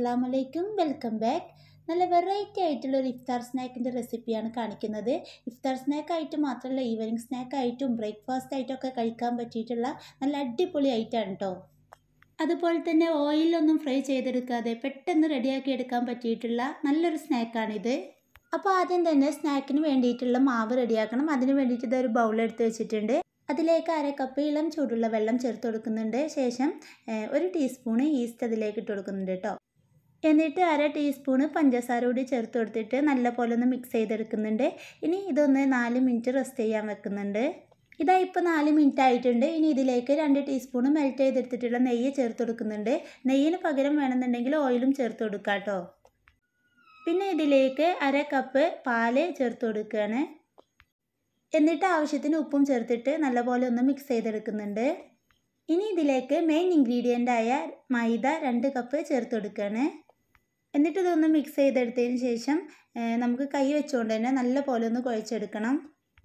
അസ്സാം വലൈക്കും welcome back നല്ല വെറൈറ്റി ആയിട്ടുള്ള ഒരു ഇഫ്താർ സ്നാക്കിൻ്റെ റെസിപ്പിയാണ് കാണിക്കുന്നത് ഇഫ്താർ സ്നാക്ക് ആയിട്ട് മാത്രമല്ല ഈവനിങ് സ്നാക്ക് ആയിട്ടും ബ്രേക്ക്ഫാസ്റ്റ് ആയിട്ടും ഒക്കെ കഴിക്കാൻ പറ്റിയിട്ടുള്ള നല്ല അടിപൊളി ഐറ്റമാണ് കേട്ടോ അതുപോലെ തന്നെ ഓയിലൊന്നും ഫ്രൈ ചെയ്തെടുക്കാതെ പെട്ടെന്ന് റെഡിയാക്കി എടുക്കാൻ പറ്റിയിട്ടുള്ള നല്ലൊരു സ്നാക്കാണിത് അപ്പോൾ ആദ്യം തന്നെ സ്നാക്കിന് വേണ്ടിയിട്ടുള്ള മാവ് റെഡിയാക്കണം അതിന് വേണ്ടിയിട്ട് ഇതൊരു ബൗൾ എടുത്ത് വെച്ചിട്ടുണ്ട് അതിലേക്ക് അര കപ്പ് ഇളം ചൂടുള്ള വെള്ളം ചേർത്ത് കൊടുക്കുന്നുണ്ട് ശേഷം ഏഹ്, ഒരു ടീസ്പൂണ് ഈസ്റ്റ് അതിലേക്ക് ഇട്ട് കൊടുക്കുന്നുണ്ട് കേട്ടോ എന്നിട്ട് അര ടീസ്പൂണ് പഞ്ചസാര കൂടി ചേർത്ത് കൊടുത്തിട്ട് നല്ല പോലെ ഒന്ന് മിക്സ് ചെയ്തെടുക്കുന്നുണ്ട് ഇനി ഇതൊന്ന് നാല് മിനിറ്റ് റെസ്റ്റ് ചെയ്യാൻ വെക്കുന്നുണ്ട് ഇതാ ഇപ്പോൾ നാല് മിനിറ്റ് ആയിട്ടുണ്ട് ഇനി ഇതിലേക്ക് രണ്ട് ടീസ്പൂണ് മെൽറ്റ് ചെയ്തെടുത്തിട്ടുള്ള നെയ്യ് ചേർത്ത് കൊടുക്കുന്നുണ്ട് നെയ്യിന് പകരം വേണമെന്നുണ്ടെങ്കിൽ ഓയിലും ചേർത്ത് കൊടുക്കാം കേട്ടോ പിന്നെ ഇതിലേക്ക് അര കപ്പ് പാല് ചേർത്ത് കൊടുക്കുകയാണ് എന്നിട്ട് ആവശ്യത്തിന് ഉപ്പും ചേർത്തിട്ട് നല്ലപോലെ ഒന്ന് മിക്സ് ചെയ്തെടുക്കുന്നുണ്ട് ഇനി ഇതിലേക്ക് മെയിൻ ഇൻഗ്രീഡിയൻ്റ് ആയ മൈദ രണ്ട് കപ്പ് ചേർത്ത് കൊടുക്കുകയാണ് എന്നിട്ട് ഇതൊന്ന് മിക്സ് ചെയ്തെടുത്തതിന് ശേഷം ഏഹ്, നമുക്ക് കൈ വെച്ചുകൊണ്ട് തന്നെ നല്ല പോലെ ഒന്ന് കുഴച്ചെടുക്കണം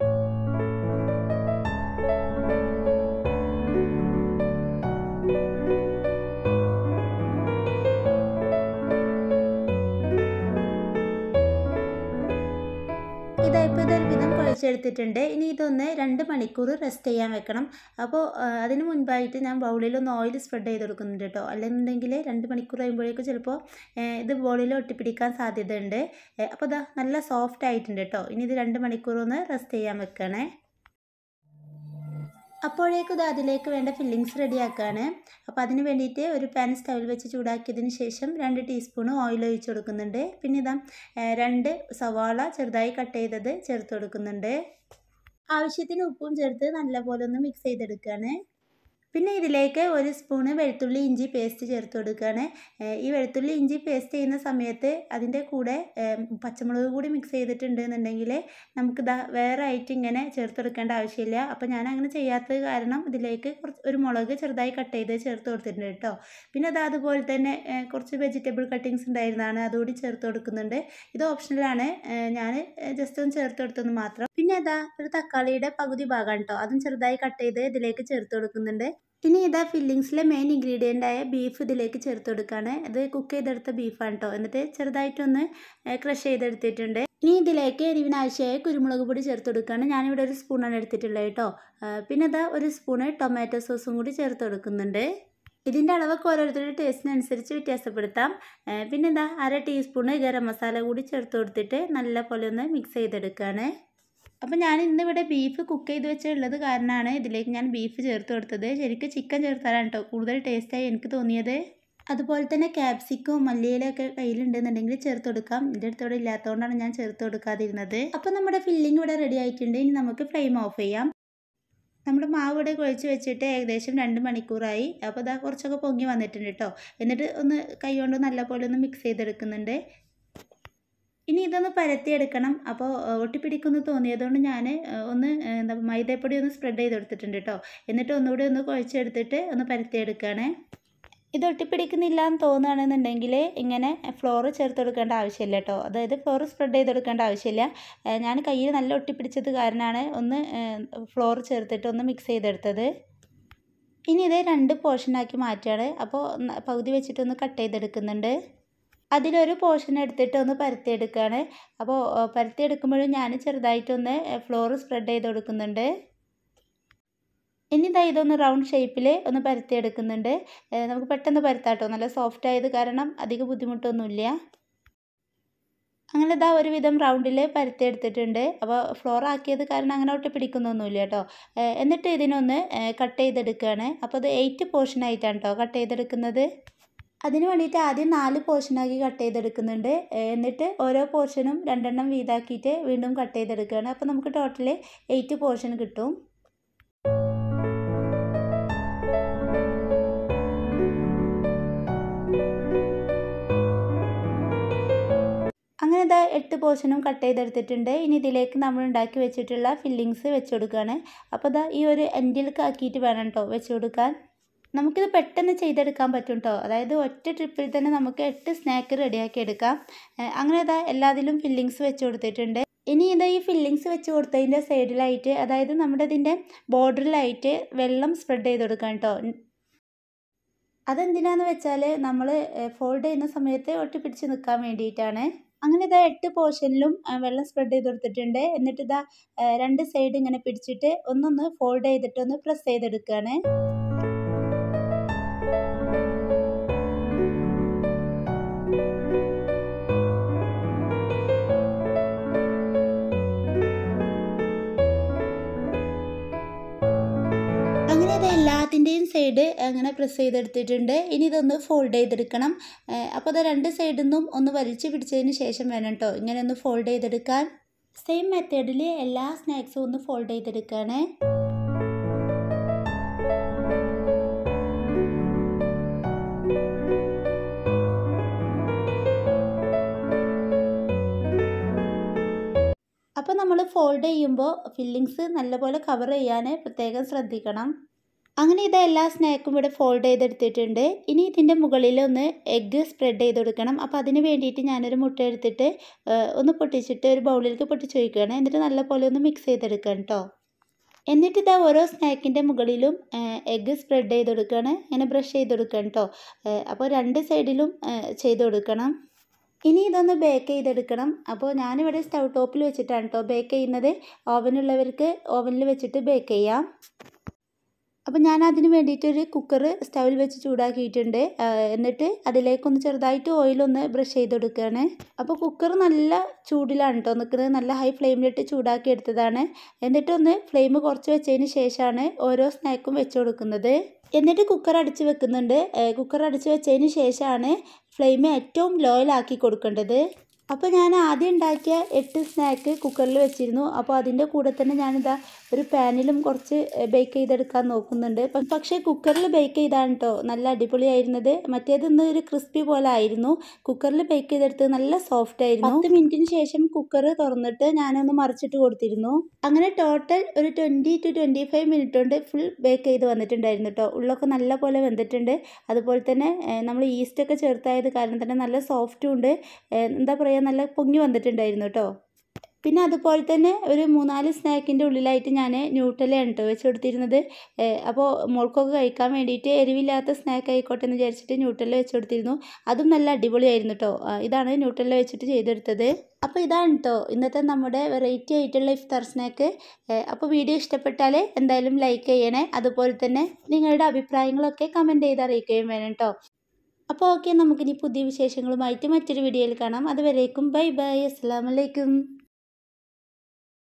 ഇതായിപ്പോൾ ഇതൊരു വിധം കുഴച്ചെടുത്തിട്ടുണ്ട് ഇനി ഇതൊന്ന് രണ്ട് മണിക്കൂർ റെസ്റ്റ് ചെയ്യാൻ വെക്കണം അപ്പോൾ അതിന് മുൻപായിട്ട് ഞാൻ ബൗളിൽ ഒന്ന് ഓയിൽ സ്പ്രെഡ് ചെയ്ത് കൊടുക്കുന്നുണ്ട് കേട്ടോ അല്ലെന്നുണ്ടെങ്കിൽ രണ്ട് മണിക്കൂർ കഴിയുമ്പോഴേക്കും ചിലപ്പോൾ ഇത് ബോളിൽ ഒട്ടിപ്പിടിക്കാൻ സാധ്യതയുണ്ട് ഏഹ് അപ്പോൾ ഇതാ നല്ല സോഫ്റ്റ് ആയിട്ടുണ്ട് കേട്ടോ ഇനി ഇത് രണ്ട് മണിക്കൂർ ഒന്ന് റെസ്റ്റ് ചെയ്യാൻ വെക്കണേ അപ്പോഴേക്കും ഇത് അതിലേക്ക് വേണ്ട ഫില്ലിങ്സ് റെഡിയാക്കുകയാണ് അപ്പോൾ അതിന് വേണ്ടിയിട്ട് ഒരു പാൻ സ്റ്റൗവിൽ വെച്ച് ചൂടാക്കിയതിന് ശേഷം രണ്ട് ടീസ്പൂൺ ഓയിൽ ഒഴിച്ച് കൊടുക്കുന്നുണ്ട് പിന്നെ ഇതാ ഏഹ് രണ്ട് സവാള ചെറുതായി കട്ട് ചെയ്തത് ചേർത്ത് കൊടുക്കുന്നുണ്ട് ആവശ്യത്തിന് ഉപ്പും ചേർത്ത് നല്ലപോലെ ഒന്ന് മിക്സ് ചെയ്തെടുക്കുകയാണ് പിന്നെ ഇതിലേക്ക് ഒരു സ്പൂണ് വെളുത്തുള്ളി ഇഞ്ചി പേസ്റ്റ് ചേർത്ത് കൊടുക്കുകയാണ് ഏഹ് ഈ വെളുത്തുള്ളി ഇഞ്ചി പേസ്റ്റ് ചെയ്യുന്ന സമയത്ത് അതിൻ്റെ കൂടെ ഏഹ് പച്ചമുളക് കൂടി മിക്സ് ചെയ്തിട്ടുണ്ട് എന്നുണ്ടെങ്കിൽ നമുക്ക് ദാ വേറെ ആയിട്ട് ഇങ്ങനെ ചേർത്ത് കൊടുക്കേണ്ട ആവശ്യമില്ല അപ്പോൾ ഞാൻ അങ്ങനെ ചെയ്യാത്തത് കാരണം ഇതിലേക്ക് കുറച്ച് ഒരു മുളക് ചെറുതായി കട്ട് ചെയ്ത് ചേർത്ത് കൊടുത്തിട്ടുണ്ട് കേട്ടോ പിന്നെ അത് അതുപോലെ തന്നെ ഏഹ് കുറച്ച് വെജിറ്റബിൾ കട്ടിങ്സ് ഉണ്ടായിരുന്നതാണ് അതുകൂടി ചേർത്ത് കൊടുക്കുന്നുണ്ട് ഇത് ഓപ്ഷണലാണ് ഞാൻ ജസ്റ്റ് ഒന്ന് ചേർത്ത് കൊടുത്തെന്ന് മാത്രം പിന്നെ അതാ ഒരു തക്കാളിയുടെ പകുതി ഭാഗം കേട്ടോ അതും ചെറുതായി കട്ട് ചെയ്ത് ഇതിലേക്ക് ചേർത്ത് കൊടുക്കുന്നുണ്ട് ഇനി ഇതാ ഫില്ലിങ്സിലെ മെയിൻ ഇൻഗ്രീഡിയൻ്റ് ആയ ബീഫ് ഇതിലേക്ക് ചേർത്ത് കൊടുക്കുകയാണ് ഇത് കുക്ക് ചെയ്തെടുത്ത ബീഫാണ് കേട്ടോ എന്നിട്ട് ചെറുതായിട്ടൊന്ന് ക്രഷ് ചെയ്തെടുത്തിട്ടുണ്ട് ഇനി ഇതിലേക്ക് എരിവിനാവശ്യമായ കുരുമുളക് പൊടി ചേർത്ത് കൊടുക്കുകയാണ് ഞാനിവിടെ ഒരു സ്പൂണാണ് എടുത്തിട്ടുള്ളത് കേട്ടോ ആ, പിന്നെ ഇതാ ഒരു സ്പൂണ് ടൊമാറ്റോ സോസും കൂടി ചേർത്ത് കൊടുക്കുന്നുണ്ട് ഇതിൻ്റെ അളവൊക്കെ ഓരോരുത്തരുടെ ടേസ്റ്റിനനുസരിച്ച് വ്യത്യാസപ്പെടുത്താം ആ, പിന്നെ എന്താ അര ടീസ്പൂണ് ഗരം മസാല കൂടി ചേർത്ത് കൊടുത്തിട്ട് നല്ല പോലെ ഒന്ന് മിക്സ് ചെയ്തെടുക്കുകയാണ് അപ്പോൾ ഞാൻ ഇന്നിവിടെ ബീഫ് കുക്ക് ചെയ്ത് വെച്ചുള്ളത് കാരണമാണ് ഇതിലേക്ക് ഞാൻ ബീഫ് ചേർത്ത് കൊടുത്തത് ശരിക്കും ചിക്കൻ ചേർത്താലാണ് കേട്ടോ കൂടുതൽ ടേസ്റ്റായി എനിക്ക് തോന്നിയത് അതുപോലെ തന്നെ ക്യാപ്സിക്കും മല്ലിയിലൊക്കെ കയ്യിലുണ്ടെന്നുണ്ടെങ്കിൽ ചേർത്ത് കൊടുക്കാം എൻ്റെ അടുത്ത് ഇവിടെ ഇല്ലാത്തതുകൊണ്ടാണ് ഞാൻ ചേർത്ത് കൊടുക്കാതിരുന്നത് അപ്പോൾ നമ്മുടെ ഫില്ലിംഗ് ഇവിടെ റെഡി ആയിട്ടുണ്ട് ഇനി നമുക്ക് ഫ്ലെയിം ഓഫ് ചെയ്യാം നമ്മുടെ മാവ് ഇവിടെ കുഴച്ച് വെച്ചിട്ട് ഏകദേശം രണ്ട് മണിക്കൂറായി അപ്പോൾ ഇതാ കുറച്ചൊക്കെ പൊങ്ങി വന്നിട്ടുണ്ട് കേട്ടോ എന്നിട്ട് ഒന്ന് കൈ കൊണ്ട് നല്ല പോലെ ഒന്ന് മിക്സ് ചെയ്തെടുക്കുന്നുണ്ട് ഇനി ഇതൊന്ന് പരത്തിയെടുക്കണം അപ്പോൾ ഒട്ടിപ്പിടിക്കുന്നു തോന്നിയതുകൊണ്ട് ഞാൻ ഒന്ന് ഏഹ്, എന്താ മൈദപ്പൊടി ഒന്ന് സ്പ്രെഡ് ചെയ്ത് കൊടുത്തിട്ടുണ്ട് കേട്ടോ എന്നിട്ട് ഒന്നുകൂടി ഒന്ന് കുഴച്ചെടുത്തിട്ട് ഒന്ന് പരത്തിയെടുക്കുകയാണ് ഇത് ഒട്ടിപ്പിടിക്കുന്നില്ല എന്ന് തോന്നുകയാണെന്നുണ്ടെങ്കിൽ ഇങ്ങനെ ഫ്ലോർ ചേർത്ത് കൊടുക്കേണ്ട ആവശ്യമില്ല കേട്ടോ അതായത് ഫ്ലോർ സ്പ്രെഡ് ചെയ്ത് കൊടുക്കേണ്ട ആവശ്യമില്ല ഏഹ്, ഞാൻ കയ്യിൽ നല്ല ഒട്ടിപ്പിടിച്ചത് കാരണമാണ് ഒന്ന് ഫ്ലോർ ചേർത്തിട്ട് ഒന്ന് മിക്സ് ചെയ്തെടുത്തത് ഇനി ഇത് രണ്ട് പോർഷനാക്കി മാറ്റുകയാണ് അപ്പോൾ ന- പകുതി വെച്ചിട്ടൊന്ന് കട്ട് ചെയ്തെടുക്കുന്നുണ്ട് അതിലൊരു പോർഷൻ എടുത്തിട്ട് ഒന്ന് പരത്തിയെടുക്കുകയാണ് അപ്പോൾ പരത്തിയെടുക്കുമ്പോഴും ഞാൻ ചെറുതായിട്ടൊന്ന് ഫ്ലോർ സ്പ്രെഡ് ചെയ്ത് കൊടുക്കുന്നുണ്ട് ഇനി ഇതാ ഇതൊന്ന് റൗണ്ട് ഷേപ്പിൽ ഒന്ന് പരത്തിയെടുക്കുന്നുണ്ട് ഏഹ് നമുക്ക് പെട്ടെന്ന് പരത്താട്ടോ നല്ല സോഫ്റ്റ് ആയത് കാരണം അധികം ബുദ്ധിമുട്ടൊന്നുമില്ല അങ്ങനെ ഇതാ ഒരുവിധം റൗണ്ടിൽ പരത്തിയെടുത്തിട്ടുണ്ട് അപ്പോൾ ഫ്ലോർ ആക്കിയത് കാരണം അങ്ങനെ ഒട്ടി പിടിക്കുന്നൊന്നുമില്ല കേട്ടോ ഏഹ് എന്നിട്ട് ഇതിനൊന്ന് കട്ട് ചെയ്തെടുക്കുകയാണ് അപ്പോൾ അത് എയ്റ്റ് പോർഷൻ ആയിട്ടാണ് കേട്ടോ കട്ട് ചെയ്തെടുക്കുന്നത് അതിന് വേണ്ടിയിട്ട് ആദ്യം നാല് പോർഷനാക്കി കട്ട് ചെയ്തെടുക്കുന്നുണ്ട് ഏഹ് എന്നിട്ട് ഓരോ പോർഷനും രണ്ടെണ്ണം വീതാക്കിയിട്ട് വീണ്ടും കട്ട് ചെയ്തെടുക്കുകയാണ് അപ്പോൾ നമുക്ക് ടോട്ടൽ എയ്റ്റ് പോർഷൻ കിട്ടും അങ്ങനെ ഇതാ എട്ട് പോർഷനും കട്ട് ചെയ്തെടുത്തിട്ടുണ്ട് ഇനി ഇതിലേക്ക് നമ്മൾ ഉണ്ടാക്കി വെച്ചിട്ടുള്ള ഫില്ലിങ്സ് വെച്ച് കൊടുക്കുകയാണ് അപ്പോൾ ഇതാ ഈ ഒരു എൻഡിലേക്ക് ആക്കിയിട്ട് വേണം കേട്ടോ വെച്ച് കൊടുക്കാൻ നമുക്കിത് പെട്ടെന്ന് ചെയ്തെടുക്കാൻ പറ്റും കേട്ടോ അതായത് ഒറ്റ ട്രിപ്പിൽ തന്നെ നമുക്ക് എട്ട് സ്നാക്ക് റെഡിയാക്കി എടുക്കാം ഏഹ് അങ്ങനെ ഇതാ എല്ലാത്തിലും ഫില്ലിങ്സ് വെച്ച് കൊടുത്തിട്ടുണ്ട് ഇനി ഇതാ ഈ ഫില്ലിങ്സ് വെച്ച് കൊടുത്തതിൻ്റെ സൈഡിലായിട്ട് അതായത് നമ്മുടെ ഇതിൻ്റെ ബോർഡറിലായിട്ട് വെള്ളം സ്പ്രെഡ് ചെയ്ത് കൊടുക്കാം കേട്ടോ അതെന്തിനാന്ന് വെച്ചാൽ നമ്മൾ ഫോൾഡ് ചെയ്യുന്ന സമയത്ത് ഒട്ടിപ്പിടിച്ച് നിൽക്കാൻ വേണ്ടിയിട്ടാണ് അങ്ങനെ ഇതാ എട്ട് പോർഷനിലും വെള്ളം സ്പ്രെഡ് ചെയ്ത് കൊടുത്തിട്ടുണ്ട് എന്നിട്ട് ഇതാ രണ്ട് സൈഡ് ഇങ്ങനെ പിടിച്ചിട്ട് ഒന്നൊന്ന് ഫോൾഡ് ചെയ്തിട്ട് ഒന്ന് പ്രസ് ചെയ്തെടുക്കുകയാണ് അങ്ങനെ ഇത് എല്ലാത്തിൻ്റെയും സൈഡ് അങ്ങനെ പ്രസ് ചെയ്തെടുത്തിട്ടുണ്ട് ഇനി ഇതൊന്ന് ഫോൾഡ് ചെയ്തെടുക്കണം അപ്പോൾ അത് രണ്ട് സൈഡിൽ നിന്നും ഒന്ന് വലിച്ചു പിടിച്ചതിന് ശേഷം വേണം കേട്ടോ ഇങ്ങനെ ഒന്ന് ഫോൾഡ് ചെയ്തെടുക്കാൻ സെയിം മെത്തേഡിൽ എല്ലാ സ്നാക്സും ഒന്ന് ഫോൾഡ് ചെയ്തെടുക്കുകയാണ് അപ്പോൾ നമ്മൾ ഫോൾഡ് ചെയ്യുമ്പോൾ ഫില്ലിങ്സ് നല്ലപോലെ കവർ ചെയ്യാൻ പ്രത്യേകം ശ്രദ്ധിക്കണം അങ്ങനെ ഇത് എല്ലാ സ്നാക്കും ഇവിടെ ഫോൾഡ് ചെയ്തെടുത്തിട്ടുണ്ട് ഇനി ഇതിൻ്റെ മുകളിൽ ഒന്ന് എഗ്ഗ് സ്പ്രെഡ് ചെയ്ത് കൊടുക്കണം അപ്പോൾ അതിന് വേണ്ടിയിട്ട് ഞാനൊരു മുട്ട എടുത്തിട്ട് ഒന്ന് പൊട്ടിച്ചിട്ട് ഒരു ബൗളിലേക്ക് പൊട്ടിച്ച് വയ്ക്കുകയാണ് എന്നിട്ട് നല്ലപോലെ ഒന്ന് മിക്സ് ചെയ്തെടുക്കണം കേട്ടോ എന്നിട്ട് ഇതാ ഓരോ സ്നാക്കിൻ്റെ മുകളിലും എഗ്ഗ് സ്പ്രെഡ് ചെയ്ത് കൊടുക്കുകയാണ് ഇങ്ങനെ ബ്രഷ് ചെയ്ത് കൊടുക്കണം കേട്ടോ അപ്പോൾ രണ്ട് സൈഡിലും ചെയ്ത് കൊടുക്കണം ഇനി ഇതൊന്ന് ബേക്ക് ചെയ്തെടുക്കണം അപ്പോൾ ഞാനിവിടെ സ്റ്റൗ ടോപ്പിൽ വെച്ചിട്ടാണ് കേട്ടോ ബേക്ക് ചെയ്യുന്നത് ഓവനുള്ളവർക്ക് ഓവനിൽ വെച്ചിട്ട് ബേക്ക് ചെയ്യാം അപ്പോൾ ഞാൻ അതിന് വേണ്ടിയിട്ടൊരു കുക്കർ സ്റ്റൗവിൽ വെച്ച് ചൂടാക്കിയിട്ടുണ്ട് എന്നിട്ട് അതിലേക്കൊന്ന് ചെറുതായിട്ട് ഓയിലൊന്ന് ബ്രഷ് ചെയ്ത് കൊടുക്കുകയാണ് അപ്പോൾ കുക്കർ നല്ല ചൂടിലാണ് കേട്ടോ നിൽക്കുന്നത് നല്ല ഹൈ ഫ്ലെയിമിലിട്ട് ചൂടാക്കി എടുത്തതാണ് എന്നിട്ടൊന്ന് ഫ്ലെയിം കുറച്ച് വെച്ചതിന് ശേഷമാണ് ഓരോ സ്നാക്കും വെച്ച് കൊടുക്കുന്നത് എന്നിട്ട് കുക്കർ അടിച്ച് വെക്കുന്നുണ്ട് കുക്കർ അടിച്ച് വെച്ചതിന് ശേഷമാണ് ഫ്ലെയിം ഏറ്റവും ലോയിലാക്കി കൊടുക്കേണ്ടത് അപ്പോൾ ഞാൻ ആദ്യം ഉണ്ടാക്കിയ എട്ട് സ്നാക്ക് കുക്കറിൽ വെച്ചിരുന്നു അപ്പോൾ അതിൻ്റെ കൂടെ തന്നെ ഞാനിതാ ഒരു പാനിലും കുറച്ച് ബേക്ക് ചെയ്തെടുക്കാൻ നോക്കുന്നുണ്ട് പക്ഷേ കുക്കറിൽ ബേക്ക് ചെയ്താണ് കേട്ടോ നല്ല അടിപൊളിയായിരുന്നത് മറ്റേതൊന്ന് ഒരു ക്രിസ്പി പോലെ ആയിരുന്നു കുക്കറിൽ ബേക്ക് ചെയ്തെടുത്ത് നല്ല സോഫ്റ്റ് ആയിരുന്നു പത്ത് മിനിറ്റിന് ശേഷം കുക്കർ തുറന്നിട്ട് ഞാനൊന്ന് മറിച്ചിട്ട് കൊടുത്തിരുന്നു അങ്ങനെ ടോട്ടൽ ഒരു twenty two twenty five minute കൊണ്ട് ഫുൾ ബേക്ക് ചെയ്ത് വന്നിട്ടുണ്ടായിരുന്നു കേട്ടോ ഉള്ളൊക്കെ നല്ല പോലെ വെന്തിട്ടുണ്ട് അതുപോലെ തന്നെ നമ്മൾ ഈസ്റ്റൊക്കെ ചേർത്തായത് കാരണം തന്നെ നല്ല സോഫ്റ്റും ഉണ്ട് എന്താ പറയുക നല്ല പൊങ്ങി വന്നിട്ടുണ്ടായിരുന്നു കേട്ടോ പിന്നെ അതുപോലെ തന്നെ ഒരു മൂന്നാല് സ്നാക്കിൻ്റെ ഉള്ളിലായിട്ട് ഞാൻ ന്യൂട്ടലാണ് കേട്ടോ വെച്ച് കൊടുത്തിരുന്നത് അപ്പോൾ മോൾക്കൊക്കെ കഴിക്കാൻ വേണ്ടിയിട്ട് എരിവില്ലാത്ത സ്നാക്ക് ആയിക്കോട്ടെ എന്ന് വിചാരിച്ചിട്ട് ന്യൂട്ടല വെച്ച് കൊടുത്തിരുന്നു അതും നല്ല അടിപൊളിയായിരുന്നു കേട്ടോ ഇതാണ് ന്യൂട്ടല വെച്ചിട്ട് ചെയ്തെടുത്തത് അപ്പോൾ ഇതാണ് കേട്ടോ ഇന്നത്തെ നമ്മുടെ വെറൈറ്റി ആയിട്ടുള്ള ഇഫ്താർ സ്നാക്ക് അപ്പോൾ വീഡിയോ ഇഷ്ടപ്പെട്ടാൽ എന്തായാലും ലൈക്ക് ചെയ്യണേ അതുപോലെ തന്നെ നിങ്ങളുടെ അഭിപ്രായങ്ങളൊക്കെ കമൻറ്റ് ചെയ്ത് അറിയിക്കുകയും വേണം കേട്ടോ അപ്പോൾ ഓക്കെ നമുക്കിനി പുതിയ വിശേഷങ്ങളുമായിട്ട് മറ്റൊരു വീഡിയോയിൽ കാണാം അതുവരേക്കും ബൈ ബൈ അസ്സാം വലൈക്കും